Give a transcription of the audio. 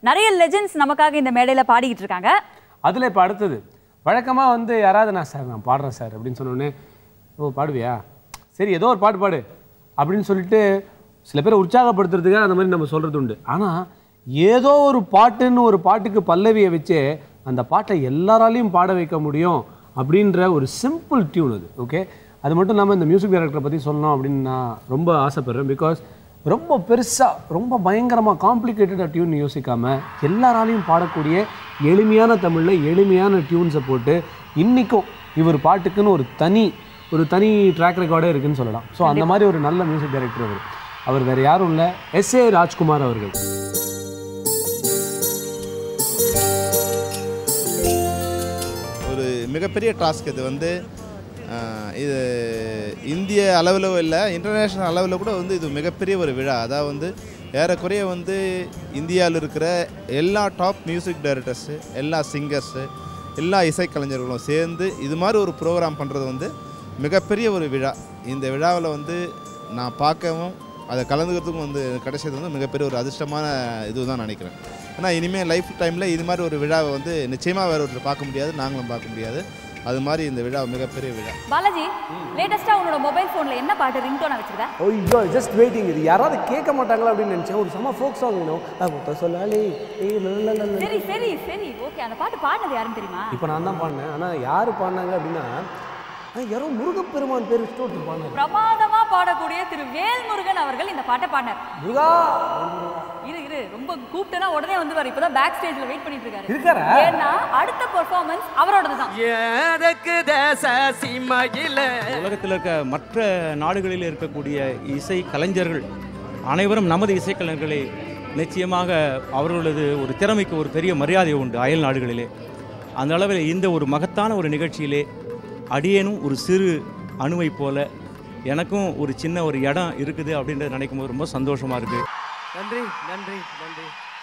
நிறைய லெஜெண்ட்ஸ் நமக்காக இந்த மேடையில பாடிக்கிட்டு இருக்காங்க அதில் இப்போ அடுத்தது வழக்கமாக வந்து யாராவது நான் சார் நான் பாடுறேன் சார் அப்படின்னு சொன்னோடனே ஓ பாடுவியா சரி ஏதோ ஒரு பாட்டு பாடு அப்படின்னு சொல்லிட்டு சில பேரை உற்சாகப்படுத்துறதுக்காக அந்த மாதிரி நம்ம சொல்கிறது உண்டு ஆனால் ஏதோ ஒரு பாட்டுன்னு ஒரு பாட்டுக்கு பல்லவியை வச்சே அந்த பாட்டை எல்லாராலையும் பாட வைக்க முடியும் அப்படின்ற ஒரு சிம்பிள் டியூன் அது ஓகே அது மட்டும் இல்லாமல் இந்த மியூசிக் டைரக்டரை பற்றி சொல்லணும் அப்படின்னு நான் ரொம்ப ஆசைப்படுறேன் பிகாஸ் ரொம்ப பெருசாக ரொம்ப பயங்கரமாக காம்ப்ளிகேட்டடாக டியூன் யோசிக்காமல் எல்லாராலையும் பாடக்கூடிய எளிமையான தமிழில் எளிமையான டியூன்ஸை போட்டு இன்றைக்கும் இவர் பாட்டுக்குன்னு ஒரு தனி ஒரு தனி ட்ராக் ரெக்கார்டே இருக்குன்னு சொல்லலாம் ஸோ அந்த மாதிரி ஒரு நல்ல மியூசிக் டைரக்டர் அவர் அவர் வேறு யாரும் இல்லை எஸ் ஏ ராஜ்குமார் அவர்கள் ஒரு மிகப்பெரிய டாஸ்க் இது வந்து ஆஹ், இது இந்திய அளவில் இல்லை இன்டர்நேஷ்னல் அளவில் கூட வந்து இது மிகப்பெரிய ஒரு விழா அதாவது வந்து ஏறக்குறைய வந்து இந்தியாவில் இருக்கிற எல்லா டாப் மியூசிக் டைரக்டர்ஸு எல்லா சிங்கர்ஸு எல்லா இசைக்கலைஞர்களும் சேர்ந்து இது மாதிரி ஒரு ப்ரோக்ராம் பண்ணுறது வந்து மிகப்பெரிய ஒரு விழா இந்த விழாவில் வந்து நான் பார்க்கவும் அதை கலந்துக்கிறதுக்கும் வந்து கிடைச்சது வந்து மிகப்பெரிய ஒரு அதிர்ஷ்டமான இதுதான் நினைக்கிறேன் ஏன்னா இனிமேல் லைஃப் டைமில் இது மாதிரி ஒரு விழாவை வந்து நிச்சயமாக வேற ஒருத்தர் பார்க்க முடியாது நாங்களும் பார்க்க முடியாது அது மாதிரி இந்த விழா மிகப்பெரிய விழா பாலாஜி லேட்டஸ்டா உன்னோட மொபைல் போன்ல என்ன பாட்டு ரிங்டோனா வச்சிருக்க ஐயோ ஜஸ்ட் வெயிட்டிங் இது யாராவது கேட்க மாட்டாங்களா அப்படின்னு நினச்சேன் ஒரு செம்ம ஃபோக் சாங் வேணும் சொல்லாலே சரி சரி சரி ஓகே அந்த பாட்டு பாடினது யாருன்னு தெரியுமா இப்போ நான் தான் பாடினேன் ஆனால் யார் பாடினாங்க அப்படின்னா ஆ, யாரோ முருகப்பெருமான் பேர் வச்சுட்டு ஒருத்தர் பாடினார் பிரமாதமா பாடக்கூடிய திரு வேல்முருகன் அவர்கள் இந்த பாட்டை பாடினார் முருகா இரு இரு ரொம்ப கூப்பிட்டனா உடனே வந்துருவாரு இப்பதான் பேக் ஸ்டேஜ்ல வெயிட் பண்ணிட்டு இருக்காரு இருக்காரா? ஏன்னா அடுத்த பெர்ஃபார்மன்ஸ் அவரோடது தான் எதற்கு தேச சீமையில உலகத்தில் இருக்க மற்ற நாடுகளில் இருக்கக்கூடிய இசை கலைஞர்கள் அனைவரும் நமது இசைக்கலைஞர்களை நிச்சயமாக அவர்களது ஒரு திறமைக்கு ஒரு பெரிய மரியாதை உண்டு அயல் நாடுகளிலே அந்த அளவில் இந்த ஒரு மகத்தான ஒரு நிகழ்ச்சியிலே அடியேனும் ஒரு சிறு அணுவை போல எனக்கும் ஒரு சின்ன ஒரு இடம் இருக்குது அப்படின்றத நினைக்கும் போது ரொம்ப சந்தோஷமாக இருக்குது நன்றி நன்றி நன்றி